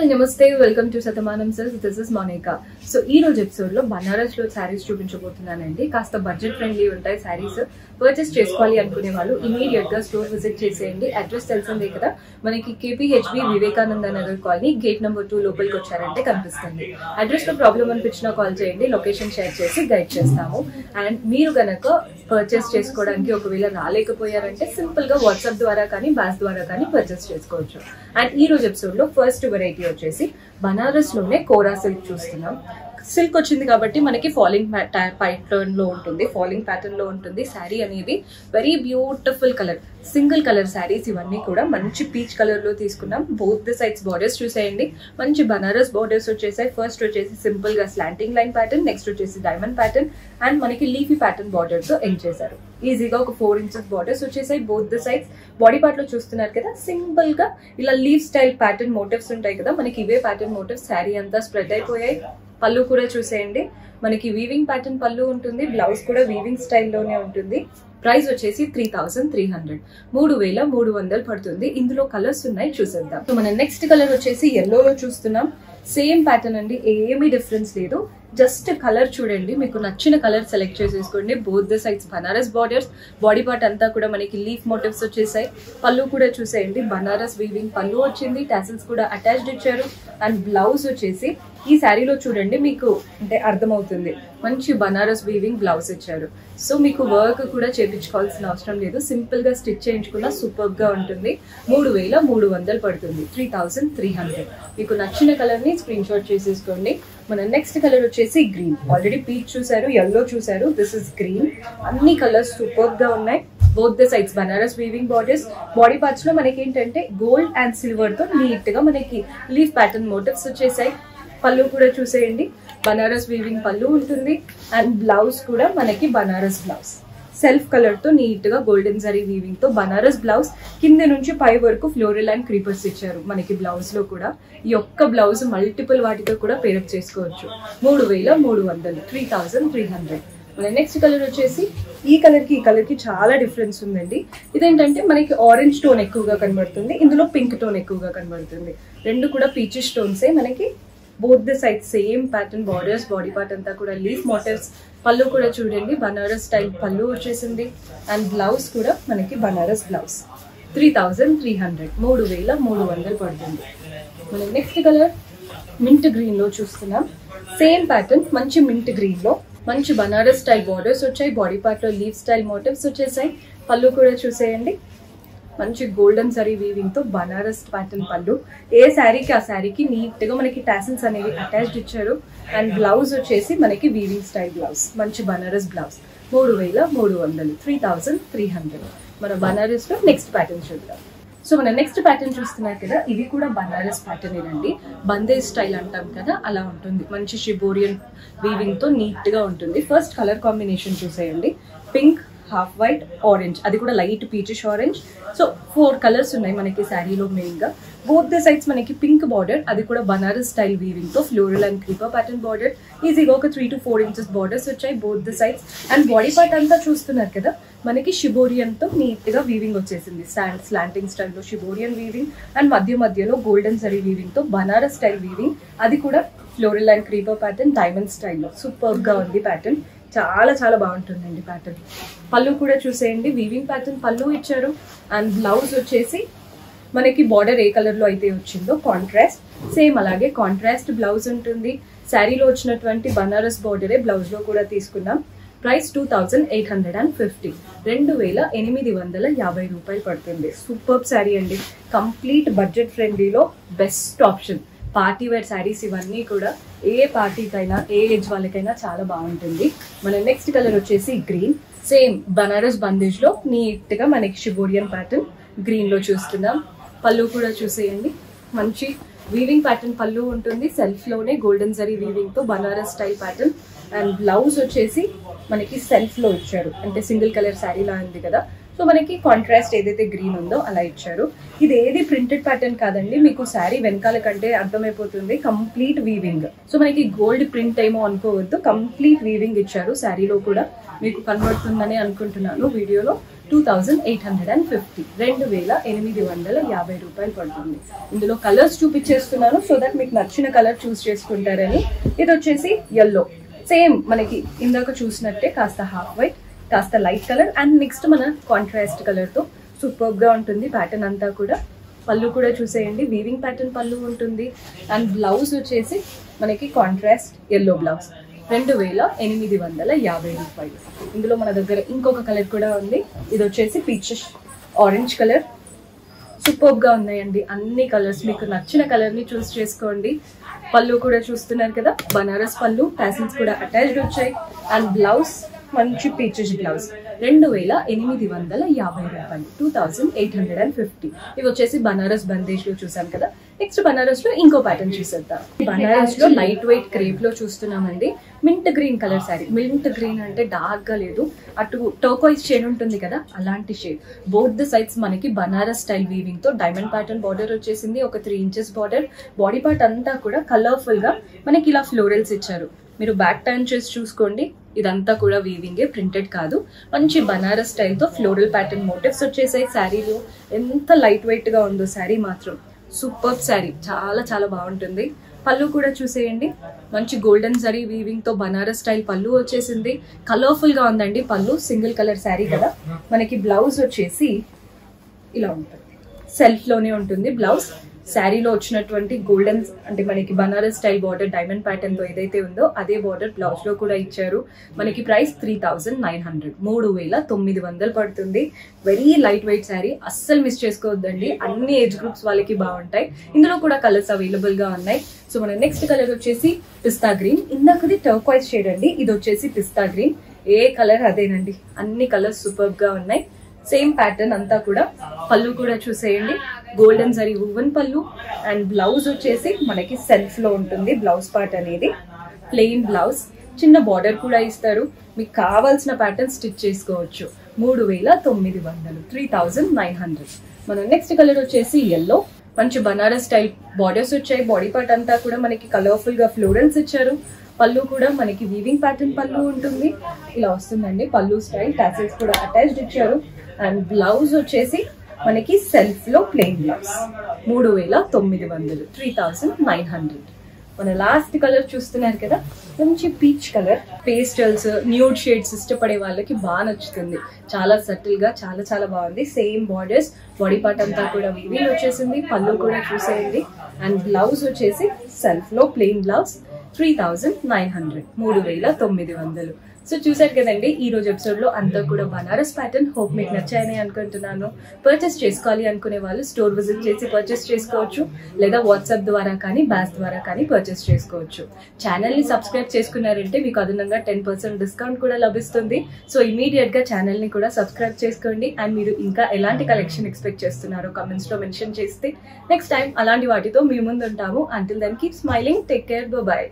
నమస్తే welcome to Shatamanam sales this is Monica so ఈ రోజు ఎపిసోడ్ లో బనారస్ లో శారీస్ చూపించబోతున్నానండి కాస్త బడ్జెట్ ఫ్రెండ్లీ ఉంటాయి శారీస్ పర్చేస్ చేసుకోవాలి అనుకునే వాళ్ళు ఇమీడియట్ గా స్టోర్ విజిట్ చేసేయండి అడ్రస్ తెలిసిందే కదా మనకి KPHB Vivekananda Nagar colony gate number two లోపలికి వచ్చారంటే కనిపిస్తుంది అడ్రస్ లో ప్రాబ్లం అనిపించినా కాల్ చేయండి లొకేషన్ షేర్ చేసి గైడ్ చేస్తాము అండ్ మీరు గనక పర్చేస్ చేసుకోవడానికి ఒకవేళ రాలేకపోయారంటే సింపుల్ గా వాట్సాప్ ద్వారా కానీ బ్యాస్ ద్వారా కానీ పర్చేస్ చేసుకోవచ్చు అండ్ ఈ రోజు ఎపిసోడ్ లో ఫస్ట్ వెరైటీ వచ్చేసి బనారస్ లోనే కోరా సిల్క్ చూస్తున్నాం సిల్క్ వచ్చింది కాబట్టి మనకి ఫాలింగ్ ప్యాటర్న్ లో ఉంటుంది ఫాలింగ్ ప్యాటర్న్ లో ఉంటుంది శారీ అనేది very beautiful colour single colour saris ఇవన్నీ కూడా మంచి పీచ్ కలర్ లో తీసుకున్నాం బోత్ ద సైడ్స్ బార్డర్స్ చూసేయండి మంచి బనారస్ బార్డర్స్ వచ్చేసాయి ఫస్ట్ వచ్చేసి సింపుల్ గా స్లాంటింగ్ లైన్ ప్యాటర్న్ నెక్స్ట్ వచ్చేసి డైమండ్ ప్యాటర్న్ అండ్ మనకి లీఫీ ప్యాటర్న్ బార్డర్ తో ఎండ్ చేశారు ఈజీగా ఒక ఫోర్ ఇంచెస్ బార్డర్స్ వచ్చేసాయి both the sides body part లో చూస్తున్నారు కదా సింపుల్ గా ఇలా లీవ్ స్టైల్ ప్యాటర్న్ మోటివ్స్ ఉంటాయి కదా మనకి ఇవే ప్యాటర్న్ మోటివ్స్ శారీ అంతా స్ప్రెడ్ అయిపోయాయి పళ్ళు కూడా చూసేయండి మనకి వీవింగ్ ప్యాటర్న్ పళ్ళు ఉంటుంది బ్లౌజ్ కూడా వీవింగ్ స్టైల్లోనే ఉంటుంది ప్రైస్ వచ్చేసి త్రీ థౌసండ్ త్రీ హండ్రెడ్ మూడు వేల మూడు వందలు పడుతుంది ఇందులో కలర్స్ ఉన్నాయి చూసేద్దాం సో మన నెక్స్ట్ కలర్ వచ్చేసి ఎల్లోలో చూస్తున్నాం సేమ్ ప్యాటర్న్ అండి ఏమీ డిఫరెన్స్ లేదు జస్ట్ కలర్ చూడండి మీకు నచ్చిన కలర్ సెలెక్ట్ చేసేసుకోండి both the sides Banaras borders body part అంతా కూడా మనకి లీఫ్ మోటివ్స్ వచ్చేసాయి పళ్ళు కూడా చూసేయండి బనారస్ వీవింగ్ పళ్ళు వచ్చింది టాసిల్స్ కూడా అటాచ్డ్ ఇచ్చారు అండ్ బ్లౌజ్ వచ్చేసి ఈ శారీలో చూడండి మీకు అంటే అర్థమవుతుంది మంచి బనారస్ వీవింగ్ బ్లౌజ్ ఇచ్చారు సో మీకు వర్క్ కూడా చేయించుకోవాల్సిన అవసరం లేదు సింపుల్ గా స్టిచ్ చేయించుకున్న సూపర్ గా ఉంటుంది మూడు వేల మూడు వందలు పడుతుంది త్రీ థౌసండ్ త్రీ హండ్రెడ్ మీకు నచ్చిన కలర్ ని స్క్రీన్ షాట్ చేసేసుకోండి మన నెక్స్ట్ కలర్ వచ్చేసి గ్రీన్ ఆల్రెడీ పీచ్ చూసారు ఎల్లో చూసారు దిస్ ఇస్ గ్రీన్ అన్ని కలర్స్ సూపర్ గా ఉన్నాయి both the sides Banaras weaving borders body parts లో మనకి ఏంటంటే గోల్డ్ అండ్ సిల్వర్ తో నీట్ గా మనకి లీఫ్ ప్యాటర్న్ మోటివ్స్ వచ్చేసాయి పళ్ళు కూడా చూసేయండి బనారస్ వీవింగ్ పళ్ళు ఉంటుంది అండ్ బ్లౌజ్ కూడా మనకి బనారస్ బ్లౌజ్ సెల్ఫ్ కలర్ తో నీట్ గా గోల్డెన్ జరీ వీవింగ్ తో బనారస్ బ్లౌజ్ కింద నుంచి పై వరకు ఫ్లోరల్ అండ్ క్రీపర్స్ ఇచ్చారు మనకి బ్లౌజ్ లో కూడా ఈ ఒక్క బ్లౌజ్ మల్టిపుల్ వాటితో కూడా పేరప్ చేసుకోవచ్చు మూడు వేల మూడు వందలు త్రీ థౌజండ్ త్రీ హండ్రెడ్ మన నెక్స్ట్ కలర్ వచ్చేసి ఈ కలర్ కి ఈ కలర్ కి చాలా డిఫరెన్స్ ఉందండి ఇదేంటంటే మనకి ఆరెంజ్ టోన్ ఎక్కువగా కనబడుతుంది ఇందులో పింక్ టోన్ ఎక్కువగా కనబడుతుంది రెండు కూడా పీచెస్ టోన్సే మనకి both the side same pattern borders body part అంతా కూడా లీఫ్ మోటివ్స్ పళ్ళు కూడా చూడండి బనారస్ స్టైల్ పళ్ళు వచ్చేసింది అండ్ బ్లౌజ్ కూడా మనకి Banaras blouse three thousand three hundred మూడు వేల మూడు వందలు పడుతుంది మన నెక్స్ట్ కలర్ మింట్ గ్రీన్ లో చూస్తున్నాం సేమ్ ప్యాటర్న్ మంచి మింట్ గ్రీన్ లో మంచి బనారస్ స్టైల్ బార్డర్స్ వచ్చాయి బాడీ పార్ట్ లో లీవ్ స్టైల్ మోటివ్స్ వచ్చేసాయి పళ్ళు కూడా చూసేయండి మంచి గోల్డెన్ సరీ వీవింగ్ తో బనారస్ ప్యాటర్న్ పళ్ళు ఏ శారీకి ఆ శారీకి నీట్ గా మనకి టాసిల్స్ అనేవి అటాచ్డ్ ఇచ్చారు అండ్ బ్లౌజ్ వచ్చేసి మనకి వీవింగ్ స్టైల్ బ్లౌజ్ మంచి బనారస్ బ్లౌజ్ మూడు వేల మూడు వందలు త్రీ థౌజండ్ త్రీ హండ్రెడ్ మన బనారస్ లో నెక్స్ట్ ప్యాటర్న్ చూద్దాం సో మన నెక్స్ట్ ప్యాటర్న్ చూస్తున్నారు కదా ఇది కూడా బనారస్ ప్యాటర్న్ ఏనండి బందే స్టైల్ అంటాం కదా అలా ఉంటుంది మంచి షిబోరియన్ వీవింగ్ తో నీట్ గా ఉంటుంది ఫస్ట్ కలర్ కాంబినేషన్ చూసేయండి పింక్ హాఫ్ వైట్ ఆరెంజ్ అది కూడా light peachish orange so four colours ఉన్నాయి మనకి శారీలో మెయిన్ గా బోత్ ద సైడ్స్ మనకి పింక్ బార్డర్ అది కూడా బనారస్ స్టైల్ వీవింగ్ తో floral and creeper pattern border ఈజీగా ఒక three to four inches borders వచ్చాయి both the sides and body part అంతా చూస్తున్నారు కదా మనకి షిబోరియన్ తో నీట్ గా వీవింగ్ వచ్చేసింది స్టాండ్ స్లాంటింగ్ స్టైల్లో షిబోరియన్ వీవింగ్ అండ్ మధ్య మధ్యలో గోల్డెన్ జరీ వీవింగ్ తో బనారస్ స్టైల్ వీవింగ్ అది కూడా floral and creeper pattern diamond స్టైల్లో సూపర్ గా ఉంది ప్యాటర్న్ చాలా చాలా బాగుంటుందండి ప్యాటర్న్ పళ్ళు కూడా చూసేయండి వీవింగ్ ప్యాటర్న్ పళ్ళు ఇచ్చారు అండ్ బ్లౌజ్ వచ్చేసి మనకి బార్డర్ ఏ కలర్ లో అయితే వచ్చిందో కాంట్రాస్ట్ సేమ్ అలాగే కాంట్రాస్ట్ బ్లౌజ్ ఉంటుంది శారీలో వచ్చినటువంటి బనారస్ బార్డరే బ్లౌజ్ లో కూడా తీసుకున్నాం price two thousand eight hundred and fifty రెండు వేల ఎనిమిది వందల యాభై రూపాయలు పడుతుంది సూపర్ శారీ అండి కంప్లీట్ బడ్జెట్ ఫ్రెండ్లీలో best option party wear saris ఇవన్నీ కూడా ఏ పార్టీకైనా ఏ ఏజ్ వాళ్ళకైనా చాలా బాగుంటుంది మన నెక్స్ట్ కలర్ వచ్చేసి గ్రీన్ సేమ్ బనారస్ బందేజ్ లో నీట్ గా మనకి షిబోరియన్ ప్యాటర్న్ గ్రీన్ లో చూస్తున్నాం పళ్ళు కూడా చూసేయండి మంచి వీవింగ్ ప్యాటర్న్ పళ్ళు ఉంటుంది సెల్ఫ్ లోనే గోల్డెన్ జరీ వీవింగ్ తో Banaras style pattern and blouse వచ్చేసి మనకి సెల్ఫ్ లో ఇచ్చారు అంటే సింగిల్ కలర్ శారీ లా ఉంది కదా సో మనకి కాంట్రాస్ట్ ఏదైతే గ్రీన్ ఉందో అలా ఇచ్చారు ఇది ఏది ప్రింటెడ్ ప్యాటర్న్ కాదండి మీకు శారీ వెనకాల కంటే అర్థమైపోతుంది కంప్లీట్ వీవింగ్ సో మనకి గోల్డ్ ప్రింట్ ఏమో అనుకోవద్దు కంప్లీట్ వీవింగ్ ఇచ్చారు శారీలో కూడా మీకు కనబడుతుందని అనుకుంటున్నాను వీడియోలో two thousand eight hundred and fifty రెండు వేల ఎనిమిది వందల యాభై రూపాయలు పడుతుంది ఇందులో కలర్స్ చూపించేస్తున్నాను సో దట్ మీకు నచ్చిన కలర్ చూస్ చేసుకుంటారని ఇది వచ్చేసి ఎల్లో సేమ్ మనకి ఇందాక చూసినట్టే కాస్త హాఫ్ వైట్ కాస్త లైట్ కలర్ అండ్ నెక్స్ట్ మన కాంట్రాస్ట్ కలర్తో సూపర్గా ఉంటుంది ప్యాటర్న్ అంతా కూడా పళ్ళు కూడా చూసేయండి వీవింగ్ ప్యాటర్న్ పళ్ళు ఉంటుంది అండ్ బ్లౌజ్ వచ్చేసి మనకి కాంట్రాస్ట్ ఎల్లో బ్లౌజ్ రెండు వేల ఎనిమిది వందల యాభై రూపాయలు ఇందులో మన దగ్గర ఇంకొక కలర్ కూడా ఉంది ఇది వచ్చేసి పీచ్ ఆరెంజ్ కలర్ సూపర్బ్ గా ఉన్నాయండి అన్ని కలర్స్ మీకు నచ్చిన కలర్ ని చూస్ చేసుకోండి పళ్ళు కూడా చూస్తున్నారు కదా బనారస్ పళ్ళు ప్యాసెన్స్ కూడా అటాచ్డ్ వచ్చాయి అండ్ బ్లౌజ్ మంచి పీచెస్ బ్లౌజ్ రెండు వేల ఎనిమిది వందల యాభై రూపాయలు two thousand eight hundred and fifty ఇవి వచ్చేసి బనారస్ బందేజ్ లో చూసాం కదా నెక్స్ట్ బనారస్ లో ఇంకో ప్యాటర్న్ చూసేద్దాం బనారస్ లో లైట్ వెయిట్ క్రేప్ లో చూస్తున్నామండి mint green colour sari mint green అంటే డార్క్ గా లేదు అటు టోకోయిస్ షేడ్ ఉంటుంది కదా అలాంటి షేడ్ బోత్ ద సైడ్స్ మనకి బనారస్ స్టైల్ వీవింగ్ తో డైమండ్ ప్యాటర్న్ బార్డర్ వచ్చేసింది ఒక three inches border body part అంతా కూడా కలర్ఫుల్ గా మనకి ఇలా ఫ్లోరల్స్ ఇచ్చారు మీరు బ్యాక్ టర్న్ చేసి చూసుకోండి ఇదంతా కూడా వీవింగే ప్రింటెడ్ కాదు మంచి బనారస్ స్టైల్తో ఫ్లోరల్ ప్యాటర్న్ మోటివ్స్ వచ్చేసాయి శారీలో ఎంత లైట్ వెయిట్ గా ఉందో శారీ మాత్రం సూపర్ శారీ చాలా చాలా బాగుంటుంది పళ్ళు కూడా చూసేయండి మంచి గోల్డెన్ జరీ వీవింగ్ తో బనారస్ స్టైల్ పళ్ళు వచ్చేసింది కలర్ఫుల్ గా ఉందండి పళ్ళు సింగిల్ కలర్ శారీ కదా మనకి బ్లౌజ్ వచ్చేసి ఇలా ఉంటుంది సెల్ఫ్ లోనే ఉంటుంది బ్లౌజ్ శారీలో వచ్చినటువంటి గోల్డెన్ అంటే మనకి Banaras style border diamond pattern తో ఏదైతే ఉందో అదే బార్డర్ బ్లౌజ్ లో కూడా ఇచ్చారు మనకి price three thousand nine hundred మూడు వేల తొమ్మిది వందలు పడుతుంది వెరీ లైట్ వెయిట్ శారీ అస్సలు మిస్ చేసుకోవద్దండి అన్ని ఏజ్ గ్రూప్స్ వాళ్ళకి బాగుంటాయి ఇందులో కూడా కలర్స్ అవైలబుల్ గా ఉన్నాయి సో మన నెక్స్ట్ కలర్ వచ్చేసి పిస్తా గ్రీన్ ఇందాకది టర్క్వైజ్ షేడ్ అండి ఇది వచ్చేసి పిస్తా గ్రీన్ ఏ కలర్ అదేనండి అన్ని కలర్స్ సూపర్ గా ఉన్నాయి సేమ్ ప్యాటర్న్ అంతా కూడా పళ్ళు కూడా చూసేయండి golden zari woven pallu and blouse వచ్చేసి మనకి సెల్ఫ్ లో ఉంటుంది బ్లౌజ్ పార్ట్ అనేది ప్లెయిన్ బ్లౌజ్ చిన్న బార్డర్ కూడా ఇస్తారు మీకు కావాల్సిన ప్యాటర్న్ స్టిచ్ చేసుకోవచ్చు మూడు వేల తొమ్మిది వందలు త్రీ థౌజండ్ నైన్ హండ్రెడ్ మన నెక్స్ట్ కలర్ వచ్చేసి ఎల్లో మంచి బనారస్ స్టైల్ బార్డర్స్ వచ్చాయి బాడీ పార్ట్ అంతా కూడా మనకి కలర్ఫుల్ గా ఫ్లోరల్స్ ఇచ్చారు పళ్ళు కూడా మనకి వీవింగ్ ప్యాటర్న్ పళ్ళు ఉంటుంది ఇలా వస్తుందండి పళ్ళు స్టైల్ టాసిల్స్ కూడా అటాచ్డ్ ఇచ్చారు అండ్ బ్లౌజ్ వచ్చేసి మనకి సెల్ఫ్ లో ప్లెయిన్ బ్లౌజ్ మూడు వేల తొమ్మిది వందలు త్రీ థౌసండ్ నైన్ హండ్రెడ్ మన లాస్ట్ కలర్ చూస్తున్నారు కదా మంచి peach colour pastels nude shades ఇష్టపడే వాళ్ళకి బాగా నచ్చుతుంది చాలా సటిల్ గా చాలా చాలా బాగుంది సేమ్ బార్డర్స్ బాడీ పార్ట్ అంతా కూడా వీవింగ్ వచ్చేసింది పళ్ళు కూడా చూసేయండి అండ్ బ్లౌజ్ వచ్చేసి సెల్ఫ్ లో plain blouse three thousand nine hundred మూడు వేల తొమ్మిది వందలు సో చూసారు కదండి ఈ రోజు ఎపిసోడ్ లో అంతా కూడా బనారస్ ప్యాటర్న్ హోప్ మీకు నచ్చాయని అనుకుంటున్నాను పర్చేస్ చేసుకోవాలి అనుకునే వాళ్ళు స్టోర్ విజిట్ చేసి పర్చేస్ చేసుకోవచ్చు లేదా వాట్సాప్ ద్వారా కానీ బ్యాస్ ద్వారా కానీ పర్చేస్ చేసుకోవచ్చు ఛానల్ ని సబ్స్క్రైబ్ చేసుకున్నారంటే మీకు అదనంగా టెన్ పర్సెంట్ డిస్కౌంట్ కూడా లభిస్తుంది సో ఇమీడియట్ గా ఛానల్ ని కూడా సబ్స్క్రైబ్ చేసుకోండి అండ్ మీరు ఇంకా ఎలాంటి కలెక్షన్ ఎక్స్పెక్ట్ చేస్తున్నారో కమెంట్స్ లో మెన్షన్ చేస్తే నెక్స్ట్ టైం అలాంటి వాటితో మీ ముందు ఉంటాము until then keep smiling take care by